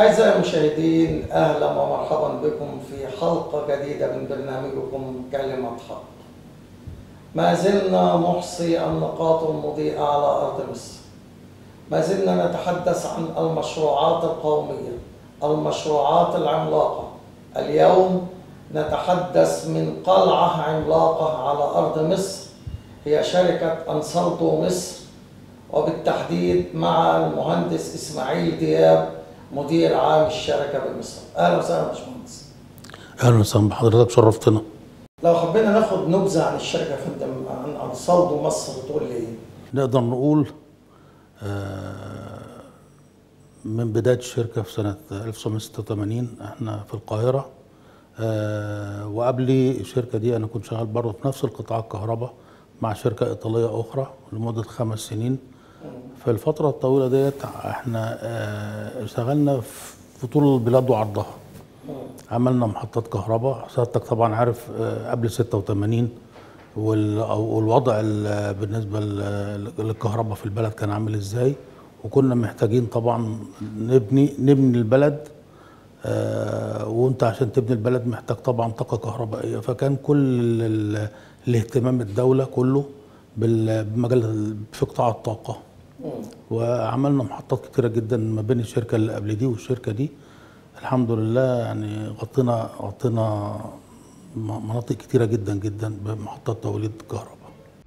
أعزائي المشاهدين أهلا ومرحبا بكم في حلقة جديدة من برنامجكم كلمة حق ما زلنا نحصي النقاط المضيئة على أرض مصر ما زلنا نتحدث عن المشروعات القومية المشروعات العملاقة اليوم نتحدث من قلعة عملاقة على أرض مصر هي شركة أنسلتو مصر وبالتحديد مع المهندس إسماعيل دياب مدير عام الشركة بمصر أهلا وسهلا يا باشمهندس اهلا وسهلا بحضرتك شرفتنا لو حبينا ناخد نبذة عن الشركة يا فندم عن أنسلتو مصر تقول لي إيه؟ نقدر نقول آه، من بداية الشركة في سنة 1986 احنا في القاهرة آه، وقبل الشركة دي أنا كنت شغال برضه في نفس القطاع الكهرباء مع شركة إيطالية أخرى لمدة خمس سنين في الفترة الطويلة ديت احنا آه، اشتغلنا في طول البلاد وعرضها عملنا محطات كهرباء سيادتك طبعا عارف آه، قبل 86 وال- أو- والوضع ال- بالنسبة لل- للكهرباء في البلد كان عامل ازاي وكنا محتاجين طبعا نبني نبني البلد آه، وانت عشان تبني البلد محتاج طبعا طاقة كهربائية فكان كل ال- الاهتمام الدولة كله بال- بمجال ال- في قطاع الطاقة وعملنا محطات كتيرة جدا ما بين الشركة اللي قبل دي والشركة دي الحمد لله يعني غطينا غطينا م- مناطق كتيرة جدا جدا بمحطات توليد الكهرباء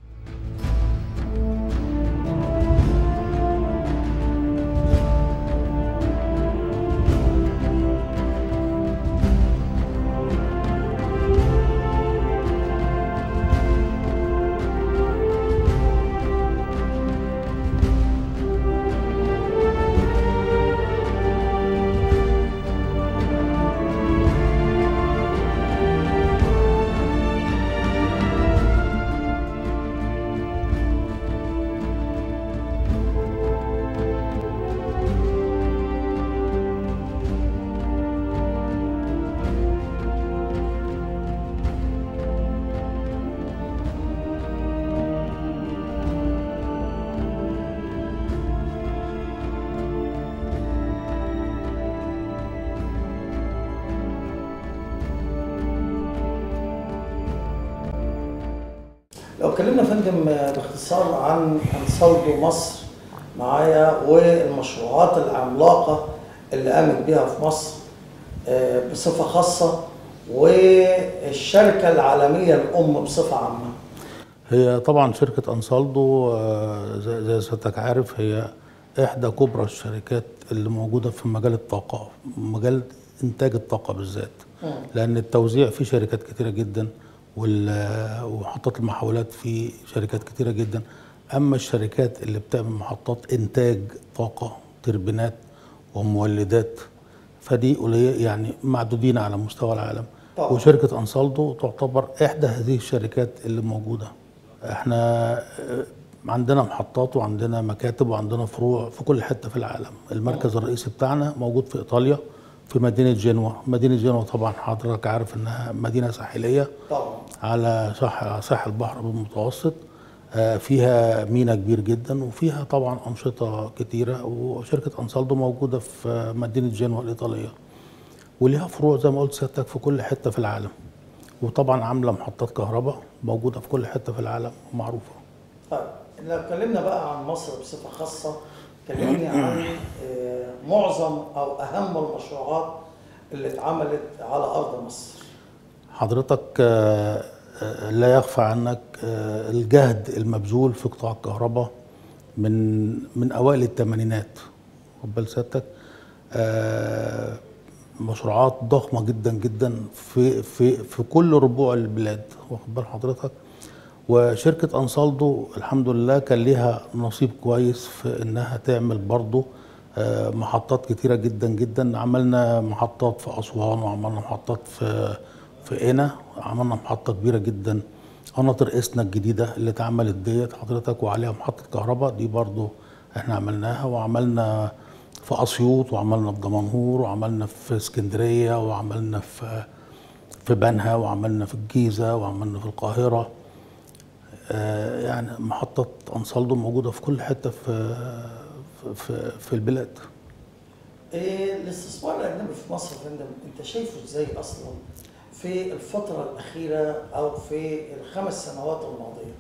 لو اتكلمنا يا فندم باختصار عن أنسلتو مصر معايا والمشروعات العملاقة اللي قامت بيها في مصر آه، بصفة خاصة والشركة العالمية الأم بصفة عامة هي طبعا شركة أنسالدو آه، زي زي سيادتك عارف هي إحدى كبرى الشركات اللي موجودة في مجال الطاقة مجال إنتاج الطاقة بالذات لأن التوزيع فيه شركات كتيرة جدا وال- ومحطات المحولات في شركات كتيرة جدا أما الشركات اللي بتعمل محطات إنتاج طاقة تربينات ومولدات فدي قليل يعني معدودين على مستوى العالم طبعا. وشركة أنسالدو تعتبر إحدى هذه الشركات اللي موجودة احنا آه، عندنا محطات وعندنا مكاتب وعندنا فروع في كل حتة في العالم المركز الرئيسي بتاعنا موجود في إيطاليا في مدينة جنوة مدينة جنوة طبعا حضرتك عارف إنها مدينة ساحلية طبعا على ساحل ساحل البحر المتوسط آه، فيها ميناء كبير جدا وفيها طبعا أنشطة كتيرة وشركة أنسالدو موجودة في مدينة جنوة الإيطالية وليها فروع زي ما قلت سيادتك في كل حتة في العالم وطبعا عاملة محطات كهرباء موجودة في كل حتة في العالم معروفة طيب لو اتكلمنا بقى عن مصر بصفة خاصة كلمني عن آه، معظم أو أهم المشروعات اللي اتعملت على أرض مصر حضرتك آه، آه، لا يخفى عنك آه، الجهد المبذول في قطاع الكهرباء من من اوائل الثمانينات خد بال سيادتك آه، مشروعات ضخمه جدا جدا في في في كل ربوع البلاد واخد بال حضرتك وشركه انسالدو الحمد لله كان ليها نصيب كويس في انها تعمل برضه آه، محطات كتيره جدا جدا عملنا محطات في اسوان وعملنا محطات في في قنا عملنا محطه كبيره جدا قناطر اسنا الجديده اللي اتعملت ديت حضرتك وعليها محطه كهرباء دي برضو احنا عملناها وعملنا في اسيوط وعملنا في دمنهور وعملنا في اسكندريه وعملنا في في بنها وعملنا في الجيزه وعملنا في القاهره آه، يعني محطة أنسالدو موجودة في كل حتة في في, في البلاد إيه الاستثمار الاجنبي في مصر يا فندم انت شايفه ازاي اصلا في الفتره الاخيره او في الخمس سنوات الماضيه؟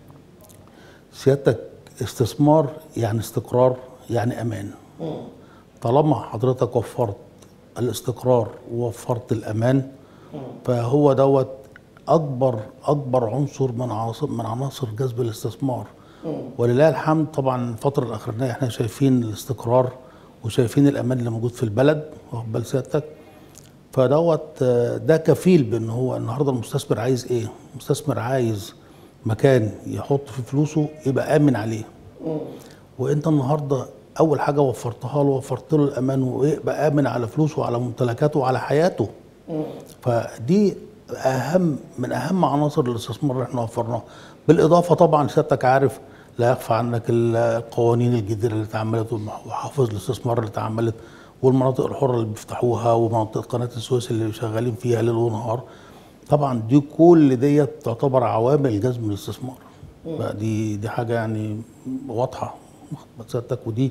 سيادتك استثمار يعني استقرار يعني امان مم. طالما حضرتك وفرت الاستقرار ووفرت الامان مم. فهو دوت اكبر اكبر عنصر من عناصر من عناصر جذب الاستثمار مم. ولله الحمد طبعا الفتره الاخرانيه احنا شايفين الاستقرار وشايفين الامان اللي موجود في البلد واخد بال سيادتك فدوت آه، ده كفيل بان هو النهارده المستثمر عايز ايه؟ المستثمر عايز مكان يحط فيه فلوسه يبقى امن عليه مم. وانت النهارده اول حاجه وفرتها له وفرت له الامان ويبقى امن على فلوسه وعلى ممتلكاته وعلى حياته مم. فدي اهم من اهم عناصر الاستثمار اللي احنا وفرناها بالاضافه طبعا سيادتك عارف لا يخفى عنك القوانين الجديده اللي اتعملت وحافظ الاستثمار اللي اتعملت والمناطق الحره اللي بيفتحوها ومناطق قناه السويس اللي شغالين فيها ليل ونهار طبعا دي كل ديت تعتبر عوامل جذب الاستثمار دي دي حاجه يعني واضحه سيادتك ودي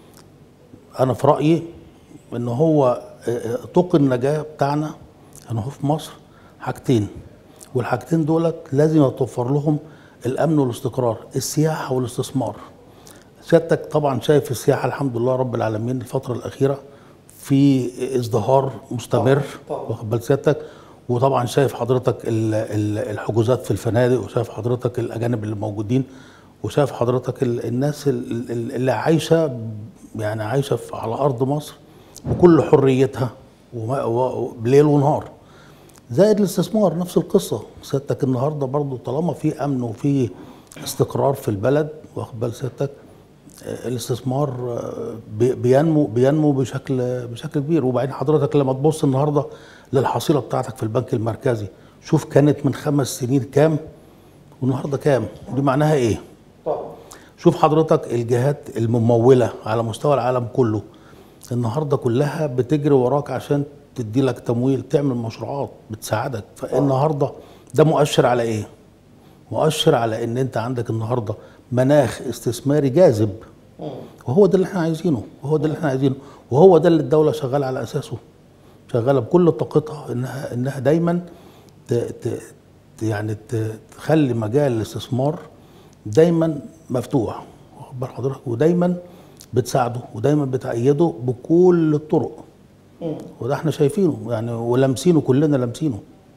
انا في رايي ان هو آه، طوق النجاه بتاعنا انا هو في مصر حاجتين والحاجتين دولت لازم يتوفر لهم الامن والاستقرار السياحه والاستثمار سيادتك طبعا شايف السياحه الحمد لله رب العالمين الفتره الاخيره في ازدهار مستمر طبعاً. واخد بال سيادتك وطبعا شايف حضرتك ال- ال- الحجوزات في الفنادق وشايف حضرتك الاجانب اللي موجودين وشايف حضرتك ال- الناس ال- ال- اللي عايشه يعني عايشه في- على ارض مصر بكل حريتها وما- و- بليل ونهار زائد الاستثمار نفس القصه سيادتك النهارده برضو طالما في امن وفي استقرار في البلد واخد بال سيادتك آه، الاستثمار آه، بي- بينمو بينمو بشكل بشكل كبير وبعدين حضرتك لما تبص النهارده للحصيله بتاعتك في البنك المركزي شوف كانت من خمس سنين كام والنهارده كام دي معناها ايه طبعا شوف حضرتك الجهات الممولة على مستوى العالم كله النهارده كلها بتجري وراك عشان تدي لك تمويل تعمل مشروعات بتساعدك فالنهارده ده مؤشر على ايه؟ مؤشر على ان انت عندك النهارده مناخ استثماري جاذب مم. وهو ده اللي احنا عايزينه وهو ده اللي احنا عايزينه وهو ده اللي الدوله شغاله على اساسه شغاله بكل طاقتها انها انها دايما ت ت ت- يعني ت- تخلي مجال الاستثمار دايما مفتوح واخد بال حضرتك ودايما بتساعده ودايما بتأيده بكل الطرق مم. وده احنا شايفينه يعني ولامسينه كلنا لامسينه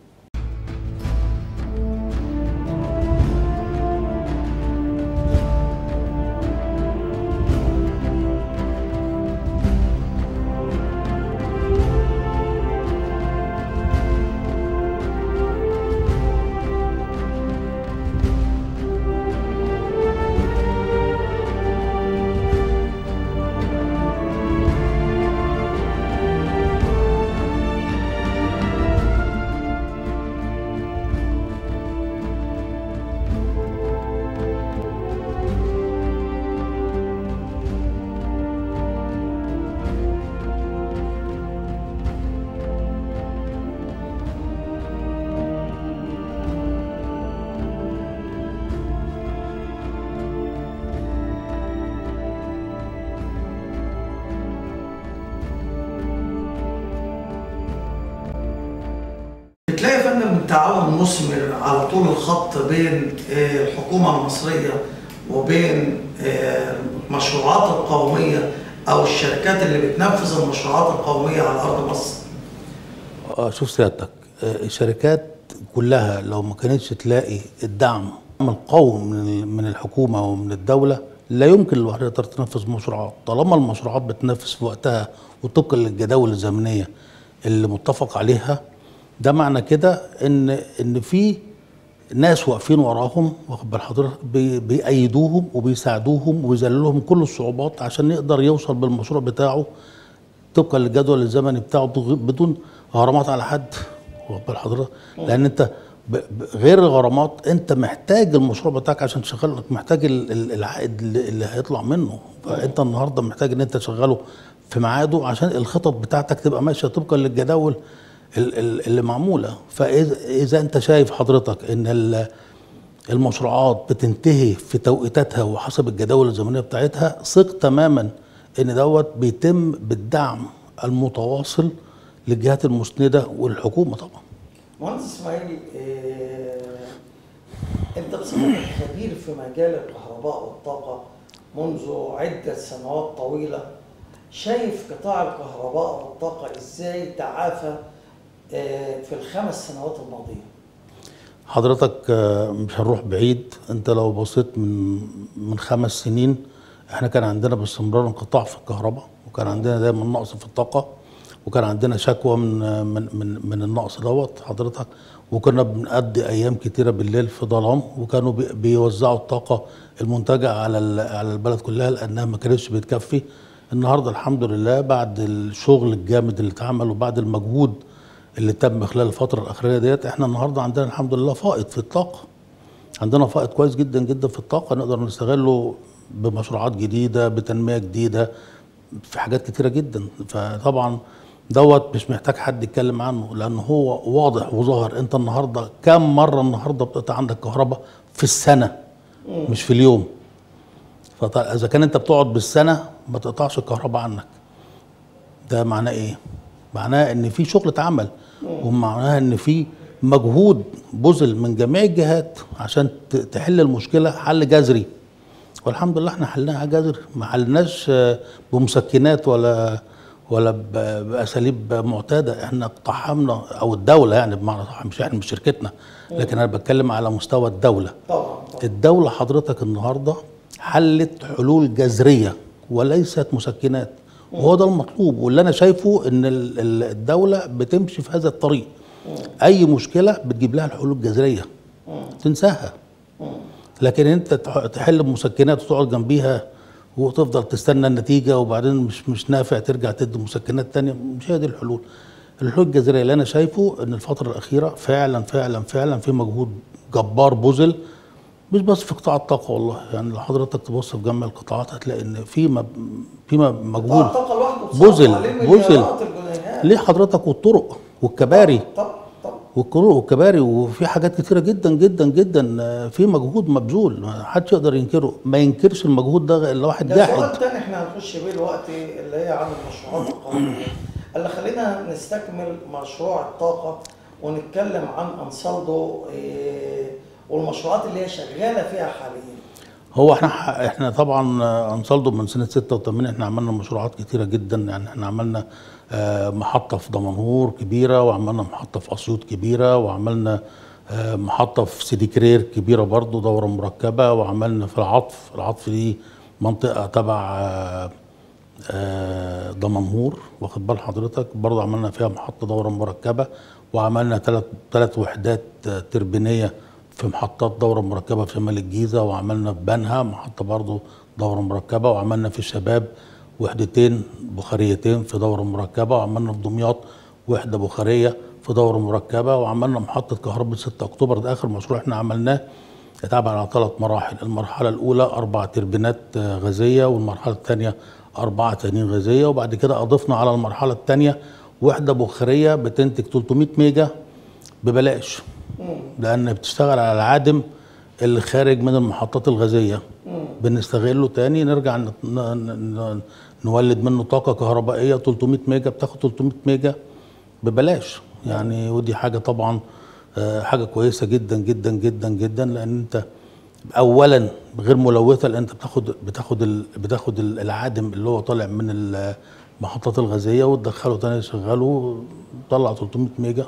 بتلاقي يا فندم تعاون مثمر على طول الخط بين آه، الحكومة المصرية وبين آه، المشروعات القومية أو الشركات اللي بتنفذ المشروعات القومية على أرض مصر اه شوف سيادتك آه، الشركات كلها لو ما كانتش تلاقي الدعم القوي من من الحكومه ومن الدوله لا يمكن لوحدها تقدر تنفذ مشروعات طالما المشروعات بتنفذ في وقتها وطبقا للجداول الزمنيه اللي متفق عليها ده معنى كده ان ان في ناس واقفين وراهم واخد بال حضرتك بي- بيأيدوهم وبيساعدوهم وبيذللهم كل الصعوبات عشان يقدر يوصل بالمشروع بتاعه طبقا للجدول الزمني بتاعه بغ- بدون غرامات على حد واخد بال حضرتك لان انت ب- ب- غير الغرامات انت محتاج المشروع بتاعك عشان تشغله محتاج ال- ال- العائد اللي اللي هيطلع منه فانت النهارده محتاج ان انت تشغله في ميعاده عشان الخطط بتاعتك تبقى ماشيه طبقا للجداول ال- ال- اللي معموله فاذا اذا انت شايف حضرتك ان ال- المشروعات بتنتهي في توقيتاتها وحسب الجداول الزمنيه بتاعتها ثق تماما ان دوت بيتم بالدعم المتواصل للجهات المسنده والحكومه طبعا مهندس اسماعيل آه، انت بصفتك خبير في مجال الكهرباء والطاقه منذ عده سنوات طويله شايف قطاع الكهرباء والطاقه ازاي تعافى آه، في الخمس سنوات الماضيه حضرتك آه، مش هنروح بعيد انت لو بصيت من من خمس سنين احنا كان عندنا باستمرار انقطاع في الكهرباء وكان عندنا دايما نقص في الطاقه وكان عندنا شكوى من من من, من النقص دوت حضرتك وكنا بنقضي ايام كتيره بالليل في ظلام وكانوا بي- بيوزعوا الطاقه المنتجه على ال- على البلد كلها لانها ما كانتش بتكفي النهارده الحمد لله بعد الشغل الجامد اللي اتعمل وبعد المجهود اللي تم خلال الفتره الاخيره ديت احنا النهارده عندنا الحمد لله فائض في الطاقه عندنا فائض كويس جدا جدا في الطاقه نقدر نستغله بمشروعات جديده بتنميه جديده في حاجات كتيره جدا فطبعا دوت مش محتاج حد يتكلم عنه لان هو واضح وظاهر انت النهارده كم مره النهارده بتقطع عندك كهرباء في السنه مش في اليوم فاذا كان انت بتقعد بالسنه ما تقطعش الكهرباء عنك ده معناه ايه؟ معناه ان في شغل اتعمل ومعناها ان في مجهود بذل من جميع الجهات عشان ت- تحل المشكله حل جذري والحمد لله احنا حلناها جذري ما حلناش آه، بمسكنات ولا ولا ب- باساليب معتاده احنا اقتحمنا او الدوله يعني بمعنى صح مش احنا مش شركتنا لكن انا بتكلم على مستوى الدوله طبعا طبعا الدولة حضرتك النهاردة حلت حلول جذرية وليست مسكنات وهو ده المطلوب واللي أنا شايفه إن ال- ال- الدولة بتمشي في هذا الطريق أي مشكلة بتجيب لها الحلول الجذرية تنساها لكن أنت تح- تحل بمسكنات وتقعد جنبيها وتفضل تستنى النتيجة وبعدين مش مش نافع ترجع تدي مسكنات تانية مش هي دي الحلول الحلول الجذرية اللي أنا شايفه إن الفترة الأخيرة فعلا فعلا فعلا في مجهود جبار بذل مش بس في قطاع الطاقة والله يعني لو حضرتك تبص في جميع القطاعات هتلاقي ان في مب... في مب- قطاع مجهود الطاقه لوحده بصراحة بذل عليه بذل مليارات الجنيهات ليه حضرتك والطرق والكباري طبعا طبعا والطرق والكباري وفي حاجات كتيرة جدا جدا جدا آه، في مجهود مبذول ما حدش يقدر ينكره ما ينكرش المجهود ده الا واحد ده سؤال جاحد تاني احنا هنخش بيه دلوقتي اللي هي عن المشروعات القومية اللي خلينا نستكمل مشروع الطاقة ونتكلم عن انصالدو إيه، والمشروعات اللي هي شغالة فيها حاليا هو احنا احنا طبعا آه، انصالدو من سنه 86 احنا عملنا مشروعات كتيره جدا يعني احنا عملنا آه، محطه في دمنهور كبيره وعملنا محطه في اسيوط كبيره وعملنا آه، محطه في سيدي كرير كبيره برضو دوره مركبه وعملنا في العطف العطف دي منطقه تبع آه، آه، دمنهور واخد بال حضرتك برضه عملنا فيها محطه دوره مركبه وعملنا ثلاث ثلاث وحدات آه، تربينيه في محطات دوره مركبه في شمال الجيزه وعملنا في بنها محطه برضه دوره مركبه وعملنا في الشباب وحدتين بخاريتين في دوره مركبه وعملنا في دمياط وحده بخاريه في دوره مركبه وعملنا محطه كهرباء 6 اكتوبر ده اخر مشروع احنا عملناه اتعمل على ثلاث مراحل المرحلة الأولى أربع تربينات آه، غازية والمرحلة الثانية أربعة تنين غازية وبعد كده أضفنا على المرحلة الثانية وحدة بخارية بتنتج 300 ميجا ببلاش لأن بتشتغل على العادم اللي خارج من المحطات الغازية بنستغله تاني نرجع ن- ن- ن- نولد منه طاقة كهربائية 300 ميجا بتاخد 300 ميجا ببلاش يعني ودي حاجه طبعا آه، حاجه كويسه جدا جدا جدا جدا لان انت اولا غير ملوثه لان انت بتاخد بتاخد ال- بتاخد ال- العادم اللي هو طالع من المحطات الغازيه وتدخله تاني تشغله طلع 300 ميجا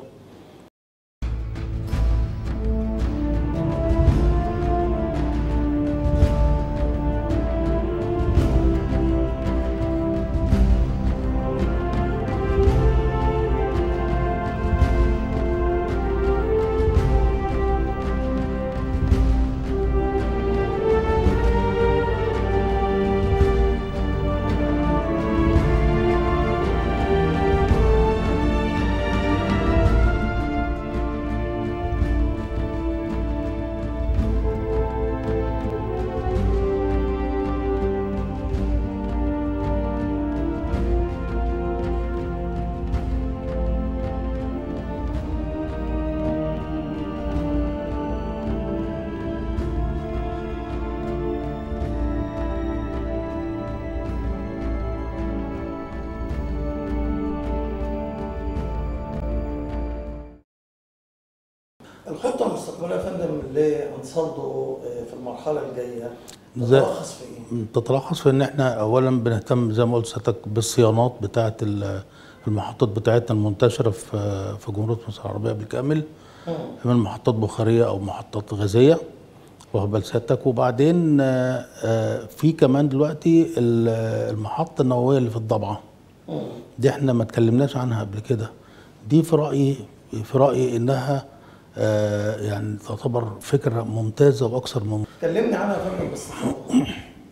الخطة المستقبلية يا فندم لأنصالدو في المرحلة الجاية زي- تتلخص في إيه؟ تتلخص في ان احنا اولا بنهتم زي ما قلت سيادتك بالصيانات بتاعه ال- المحطات بتاعتنا المنتشره في في جمهوريه مصر العربيه بالكامل من محطات بخاريه او محطات غازيه واخد بال سيادتك وبعدين آه، آه، في كمان دلوقتي ال- المحطه النوويه اللي في الضبعه دي احنا ما اتكلمناش عنها قبل كده دي في رايي في رايي انها آه، يعني تعتبر فكره ممتازه واكثر من كلمني عنها يا فندم باستفاضة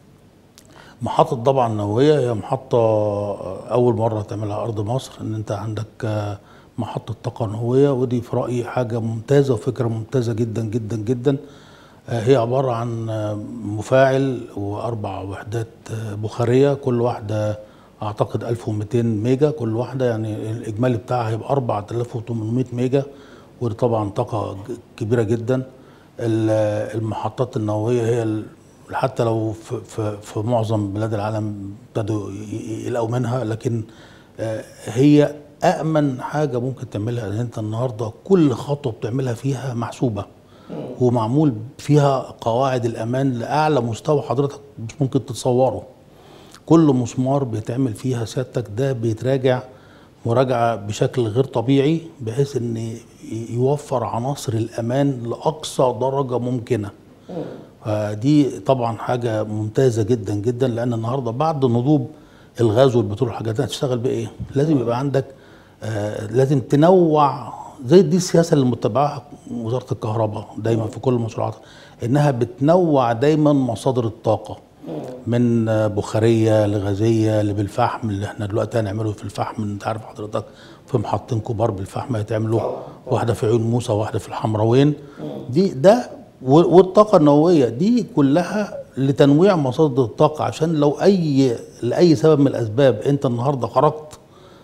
محطة ضبعة النووية هي محطة أول مرة تعملها أرض مصر إن أنت عندك آه، محطة طاقة نووية ودي في رأيي حاجة ممتازة وفكرة ممتازة جدا جدا جدا آه، هي عبارة عن آه، مفاعل وأربع وحدات آه، بخارية كل واحدة أعتقد 1200 ميجا كل واحدة يعني الإجمالي بتاعها هيبقى 4800 ميجا ودي طبعا طاقة ج- كبيرة جدا ال- المحطات النووية هي ال- حتى لو في, في, في معظم بلاد العالم ابتدوا ي- ي- يلاقوا منها لكن آه، هي أأمن حاجة ممكن تعملها لأن أنت النهاردة كل خطوة بتعملها فيها محسوبة ومعمول فيها قواعد الأمان لأعلى مستوى حضرتك مش ممكن تتصوره كل مسمار بيتعمل فيها سيادتك ده بيتراجع مراجعة بشكل غير طبيعي بحيث ان ي- يوفر عناصر الامان لاقصى درجة ممكنة فدي طبعا حاجة ممتازة جدا جدا لان النهاردة بعد نضوب الغاز والبترول والحاجات دي هتشتغل بايه لازم يبقى عندك آه لازم تنوع زي دي السياسة اللي متبعها وزارة الكهرباء دايما في كل المشروعات انها بتنوع دايما مصادر الطاقة من بخاريه لغازيه اللي بالفحم اللي احنا دلوقتي هنعمله في الفحم انت عارف حضرتك في محطتين كبار بالفحم هيتعملوا واحده في عيون موسى وواحده في الحمراوين دي ده و- والطاقه النوويه دي كلها لتنويع مصادر الطاقه عشان لو اي لاي سبب من الاسباب انت النهارده خرجت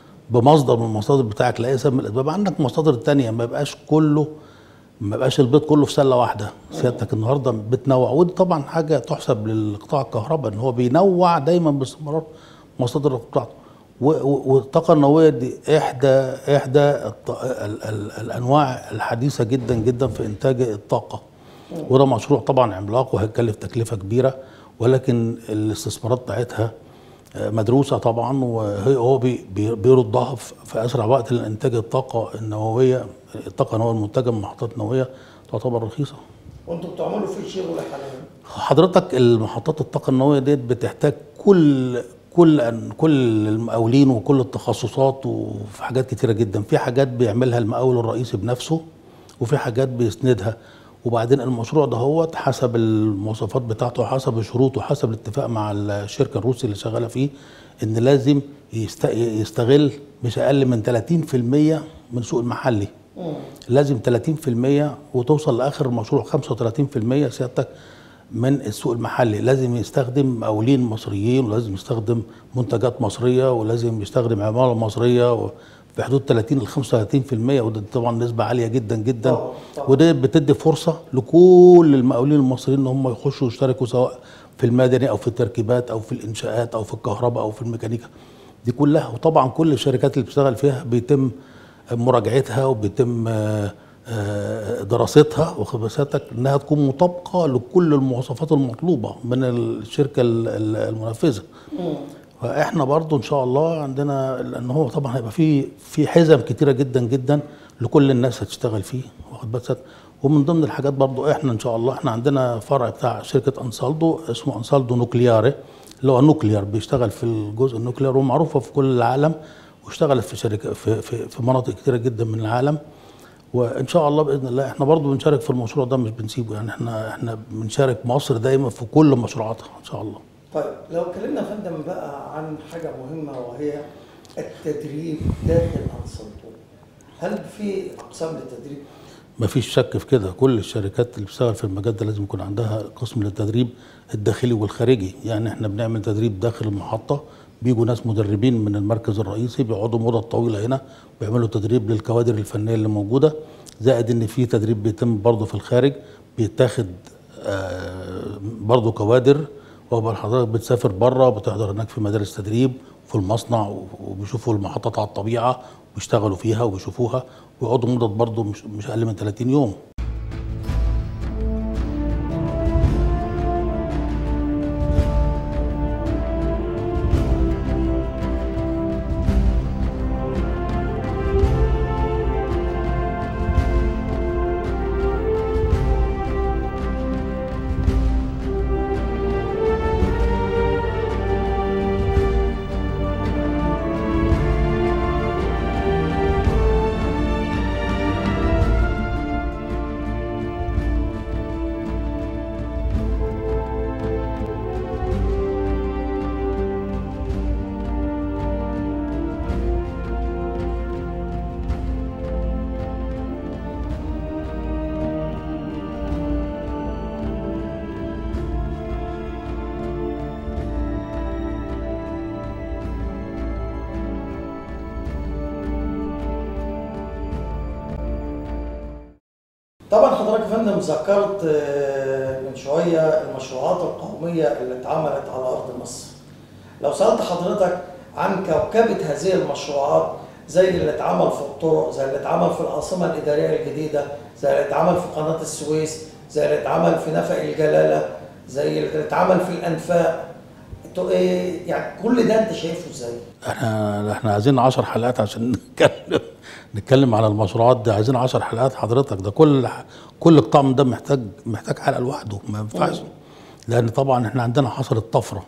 بمصدر من المصادر بتاعك لاي سبب من الاسباب عندك مصادر تانية ما يبقاش كله ما يبقاش البيض كله في سله واحده سيادتك النهارده بتنوع ودي طبعا حاجه تحسب للقطاع الكهرباء ان هو بينوع دايما باستمرار مصادر بتاعته و- و- والطاقه النوويه دي احدى احدى الط- ال- ال- الانواع الحديثه جدا جدا في انتاج الطاقه وده مشروع طبعا عملاق وهيكلف تكلفه كبيره ولكن الاستثمارات بتاعتها مدروسه طبعا وهي هو بي بي- بيردها في في اسرع وقت لانتاج الطاقه النوويه الطاقه النوويه المنتجه من محطات نوويه تعتبر رخيصه. وانتوا بتعملوا فيه شغل حاليا حضرتك المحطات الطاقه النوويه ديت بتحتاج كل كل أن- كل المقاولين وكل التخصصات وفي حاجات كتيره جدا في حاجات بيعملها المقاول الرئيسي بنفسه وفي حاجات بيسندها وبعدين المشروع ده هو حسب المواصفات بتاعته حسب الشروط وحسب الاتفاق مع الشركه الروسي اللي شغاله فيه ان لازم يست- يستغل مش اقل من 30% من سوق المحلي لازم 30% وتوصل لاخر المشروع 35% سيادتك من السوق المحلي لازم يستخدم مقاولين مصريين ولازم يستخدم منتجات مصريه ولازم يستخدم عماله مصريه و- في حدود 30 ل 35% وده طبعا نسبه عاليه جدا جدا طبعاً، طبعاً. وده بتدي فرصه لكل المقاولين المصريين ان هم يخشوا يشتركوا سواء في المدني او في التركيبات او في الانشاءات او في الكهرباء او في الميكانيكا دي كلها وطبعا كل الشركات اللي بتشتغل فيها بيتم مراجعتها وبيتم آه، آه، دراستها واخد بال سيادتك انها تكون مطابقه لكل المواصفات المطلوبه من الشركه ال- ال- المنفذه فاحنا برضو ان شاء الله عندنا لان هو طبعا هيبقى في في حزم كتيره جدا جدا لكل الناس هتشتغل فيه واخد بال سيادتك ومن ضمن الحاجات برضو احنا ان شاء الله احنا عندنا فرع بتاع شركه انسالدو اسمه انسالدو نوكلياري اللي هو نوكليار بيشتغل في الجزء النوكليار ومعروفه في كل العالم واشتغلت في شركه في في, في مناطق كتيره جدا من العالم وان شاء الله باذن الله احنا برضو بنشارك في المشروع ده مش بنسيبه يعني احنا احنا بنشارك مصر دايما في كل مشروعاتها ان شاء الله طيب لو اتكلمنا يا فندم بقى عن حاجه مهمه وهي التدريب داخل انصالدو هل في اقسام للتدريب؟ ما فيش شك في كده كل الشركات اللي بتشتغل في المجال ده لازم يكون عندها قسم للتدريب الداخلي والخارجي يعني احنا بنعمل تدريب داخل المحطة بيجوا ناس مدربين من المركز الرئيسي بيقعدوا مدة طويلة هنا بيعملوا تدريب للكوادر الفنية اللي موجودة زائد ان في تدريب بيتم برضه في الخارج بيتاخد آه برضه كوادر وبقى حضرتك بتسافر بره بتحضر هناك في مدارس تدريب في المصنع وبيشوفوا المحطات على الطبيعه وبيشتغلوا فيها وبيشوفوها ويقعدوا مدة برضه مش مش اقل من 30 يوم طبعا حضرتك يا فندم ذكرت آه، من شويه المشروعات القوميه اللي اتعملت على ارض مصر. لو سالت حضرتك عن كوكبه هذه المشروعات زي اللي اتعمل في الطرق، زي اللي اتعمل في العاصمه الاداريه الجديده، زي اللي اتعمل في قناه السويس، زي اللي اتعمل في نفق الجلاله، زي اللي اتعمل في الانفاق. انتوا ايه يعني كل ده انت شايفه ازاي؟ احنا احنا عايزين 10 حلقات عشان نتكلم نتكلم على المشروعات دي عايزين 10 حلقات حضرتك ده كل كل قطاع من ده محتاج محتاج حلقه لوحده ما ينفعش لان طبعا احنا عندنا حصلت طفره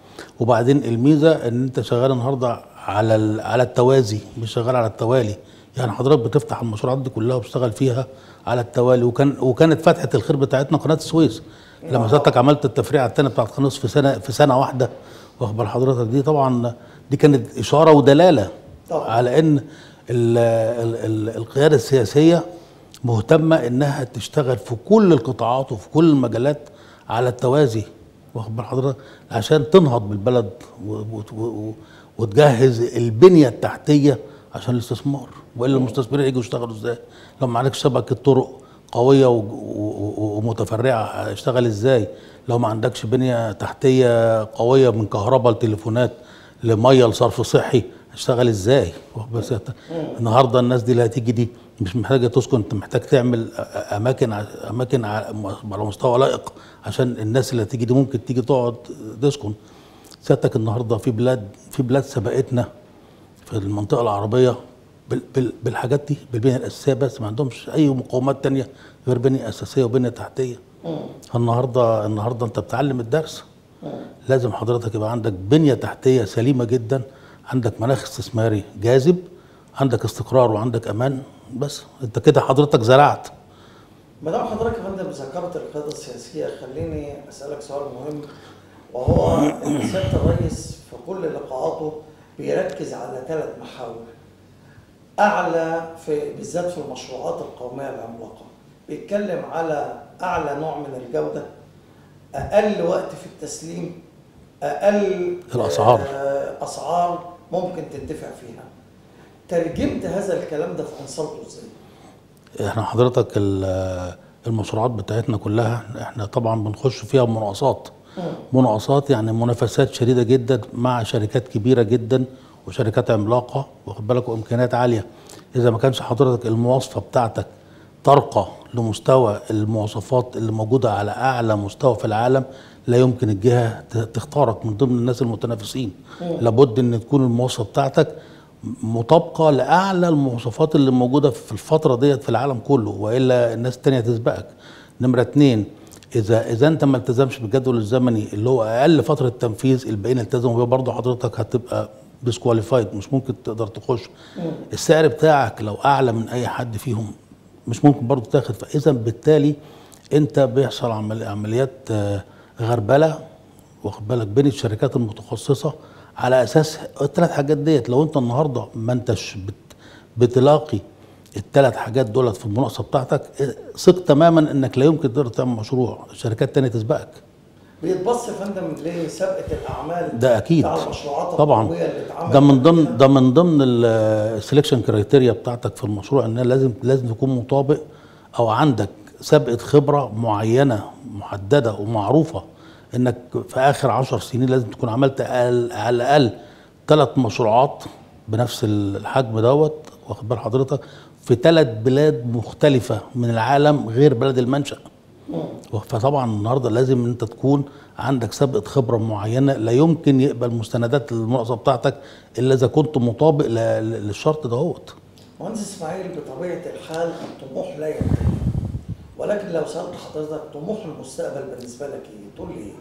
وبعدين الميزه ان انت شغال النهارده على ال- على التوازي مش شغال على التوالي يعني حضرتك بتفتح المشروعات دي كلها وبتشتغل فيها على التوالي وكان وكانت فتحه الخير بتاعتنا قناه السويس لما سيادتك عملت التفريعه الثانيه بتاعت قناه السويس في سنه في سنه واحده واخد بال حضرتك دي طبعا دي كانت اشاره ودلاله طبعا. على ان ال ال ال القياده السياسيه مهتمه انها تشتغل في كل القطاعات وفي كل المجالات على التوازي واخد بال حضرتك عشان تنهض بالبلد و- و- و- وتجهز البنيه التحتيه عشان الاستثمار والا المستثمرين يجوا يشتغلوا ازاي؟ لو ما عندكش شبكه طرق قويه و- و- و- ومتفرعه هيشتغل ازاي؟ لو ما عندكش بنيه تحتيه قويه من كهرباء لتليفونات لميه لصرف صحي هتشتغل ازاي؟ واخد بال سيادتك؟ النهارده الناس دي اللي هتيجي دي مش محتاجه تسكن انت محتاج تعمل أ- أ- اماكن ع- اماكن ع- على مستوى لائق عشان الناس اللي هتيجي دي ممكن تيجي تقعد تسكن سيادتك النهارده في بلاد في بلاد سبقتنا في المنطقه العربيه بال- بال- بالحاجات دي بالبنيه الاساسيه بس ما عندهمش اي مقومات تانية غير بنيه اساسيه وبنيه تحتيه النهارده النهارده انت بتعلم الدرس لازم حضرتك يبقى عندك بنيه تحتيه سليمه جدا عندك مناخ استثماري جاذب عندك استقرار وعندك امان بس انت كده حضرتك زرعت ما دام حضرتك يا فندم ذكرت القياده السياسيه خليني اسالك سؤال مهم وهو ان سياده الرئيس في كل لقاءاته بيركز على ثلاث محاور اعلى في بالذات في المشروعات القوميه العملاقه بيتكلم على اعلى نوع من الجوده اقل وقت في التسليم اقل الأسعار. آه، اسعار ممكن تدفع فيها ترجمت هذا الكلام ده في انصلته ازاي؟ احنا حضرتك ال- المشروعات بتاعتنا كلها احنا طبعا بنخش فيها مناقصات مناقصات يعني منافسات شديده جدا مع شركات كبيره جدا وشركات عملاقه واخد بالك وامكانيات عاليه اذا ما كانش حضرتك المواصفه بتاعتك ترقى لمستوى المواصفات اللي موجوده على اعلى مستوى في العالم لا يمكن الجهه ت- تختارك من ضمن الناس المتنافسين لابد ان تكون المواصفه بتاعتك مطابقه لاعلى المواصفات اللي موجوده في الفتره ديت في العالم كله والا الناس التانيه تسبقك نمره اتنين اذا اذا انت ما التزمش بالجدول الزمني اللي هو اقل فتره تنفيذ الباقيين التزموا بيه برضه حضرتك هتبقى ديسكواليفايد مش ممكن تقدر تخش السعر بتاعك لو اعلى من اي حد فيهم مش ممكن برضه تاخد فاذا بالتالي انت بيحصل عمل عمليات آه، غربله واخد بالك بين الشركات المتخصصه على اساس الثلاث حاجات ديت لو انت النهارده ما انتش بت بتلاقي الثلاث حاجات دولت في المناقصه بتاعتك اه، ثق تماما انك لا يمكن تقدر تعمل مشروع الشركات التانية تسبقك بيتبص يا فندم لسابقه الاعمال ده اكيد بتاع المشروعات طبعا القوميه اللي اتعملت ده من ضمن قبل ده من ضمن السلكشن كرايتيريا بتاعتك في المشروع ان لازم لازم تكون مطابق او عندك سابقه خبره معينه محدده ومعروفه انك في اخر عشر سنين لازم تكون عملت أقل على الاقل ثلاث مشروعات بنفس الحجم دوت واخد بال حضرتك في ثلاث بلاد مختلفه من العالم غير بلد المنشأ فطبعا النهارده لازم انت تكون عندك سابقه خبره معينه لا يمكن يقبل مستندات المناقصه بتاعتك الا اذا كنت مطابق ل- ل- للشرط دهوت مهندس اسماعيل بطبيعه الحال الطموح لا ينتهي ولكن لو سالت حضرتك طموح المستقبل بالنسبه لك ايه؟ تقول لي ايه؟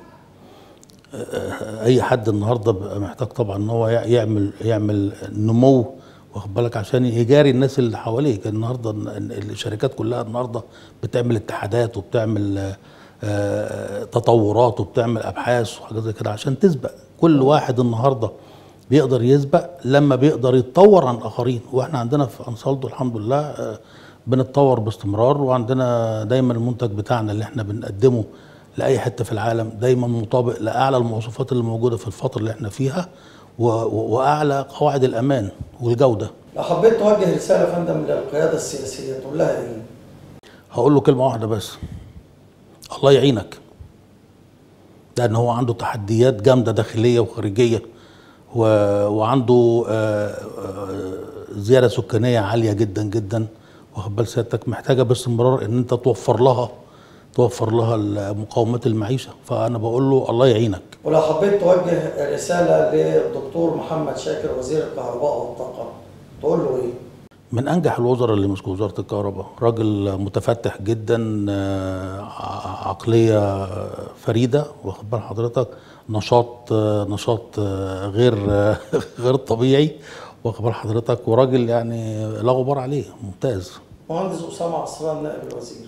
اي حد النهارده بيبقى محتاج طبعا ان هو يع- يعمل يعمل نمو واخد بالك عشان يجاري الناس اللي حواليك النهارده ال- ال- الشركات كلها النهارده بتعمل اتحادات وبتعمل آه، آه، تطورات وبتعمل ابحاث وحاجات زي كده عشان تسبق كل واحد النهارده بيقدر يسبق لما بيقدر يتطور عن الاخرين واحنا عندنا في انصالدو الحمد لله آه، بنتطور باستمرار وعندنا دايما المنتج بتاعنا اللي احنا بنقدمه لاي حته في العالم دايما مطابق لاعلى المواصفات اللي موجوده في الفتره اللي احنا فيها و- و- واعلى قواعد الامان والجوده لو حبيت توجه رساله يا فندم للقياده السياسيه تقول لها ايه؟ هقول له كلمه واحده بس الله يعينك لان هو عنده تحديات جامده داخليه وخارجيه و... وعنده آه، آه، زياده سكانيه عاليه جدا جدا واخد بال سيادتك محتاجه باستمرار ان انت توفر لها توفر لها مقومات المعيشه فانا بقول له الله يعينك ولو حبيت توجه رسالة للدكتور محمد شاكر وزير الكهرباء والطاقة تقول له إيه؟ من انجح الوزراء اللي مسكوا وزاره الكهرباء راجل متفتح جدا آه، ع- عقليه فريده واخد بال حضرتك نشاط آه، نشاط آه، غير آه، غير طبيعي واخد بال حضرتك وراجل يعني لا غبار عليه ممتاز مهندس أسامة عصران نائب الوزير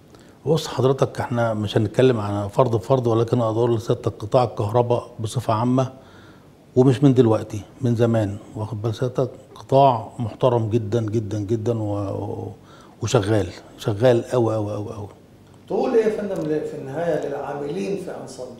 بص حضرتك احنا مش هنتكلم عن فرد بفرد ولكن اقدر لسيادتك قطاع الكهرباء بصفه عامه ومش من دلوقتي من زمان واخد بال سيادتك قطاع محترم جدا جدا جدا و... و- وشغال شغال قوي قوي قوي قوي تقول إيه يا فندم في النهاية للعاملين في أنصارته؟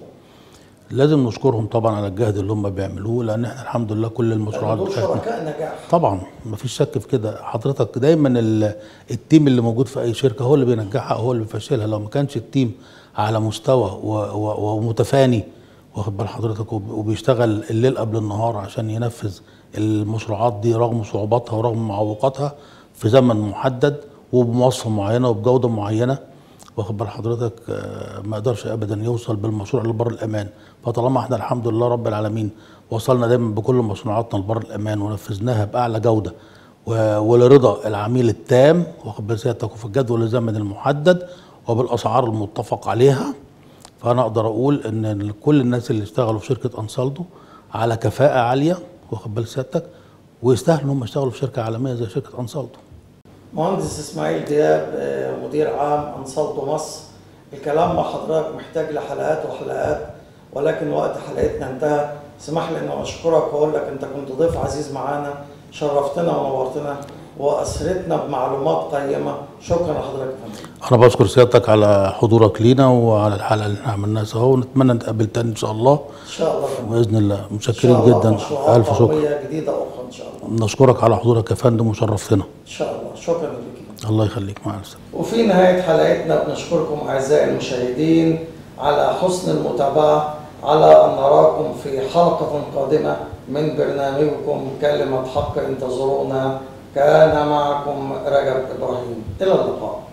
لازم نشكرهم طبعا على الجهد اللي هم بيعملوه لان احنا الحمد لله كل المشروعات دول بتاعتنا شركاء نجاح طبعا مفيش شك في كده حضرتك دايما ال- التيم اللي موجود في اي شركه هو اللي بينجحها هو اللي بيفشلها لو ما كانش التيم على مستوى و- و- ومتفاني واخد بال حضرتك وب- وبيشتغل الليل قبل النهار عشان ينفذ المشروعات دي رغم صعوباتها ورغم معوقاتها في زمن محدد وبمواصفه معينه وبجوده معينه واخد بال حضرتك آه، ما يقدرش ابدا يوصل بالمشروع لبر الامان فطالما احنا الحمد لله رب العالمين وصلنا دايما بكل مشروعاتنا لبر الامان ونفذناها باعلى جوده و- ولرضا العميل التام واخد بال سيادتك وفي الجدول الزمني المحدد وبالاسعار المتفق عليها فانا اقدر اقول ان كل الناس اللي اشتغلوا في شركه انسالدو على كفاءه عاليه واخد بال سيادتك ويستاهلوا ان هم يشتغلوا في شركه عالميه زي شركه انسالدو مهندس اسماعيل دياب آه، مدير عام انصالتو مصر الكلام مع حضرتك محتاج لحلقات وحلقات ولكن وقت حلقتنا انتهى اسمح لي اني اشكرك واقول لك انت كنت ضيف عزيز معانا شرفتنا ونورتنا واسرتنا بمعلومات قيمه شكرا لحضرتك يا فندم انا بشكر سيادتك على حضورك لينا وعلى الحلقه اللي احنا عملناها سوا ونتمنى نتقابل تاني ان شاء الله ان شاء الله يا فندم. باذن الله إن متشكرين شاء الله جدا مشروعات الف شكر قومية جديده اخرى ان شاء الله نشكرك على حضورك يا فندم وشرفتنا ان شاء الله شكرا لك الله يخليك مع السلامه وفي نهاية حلقتنا بنشكركم أعزائي المشاهدين على حسن المتابعة على أن نراكم في حلقة قادمة من برنامجكم كلمة حق انتظرونا كان معكم رجب إبراهيم إلى اللقاء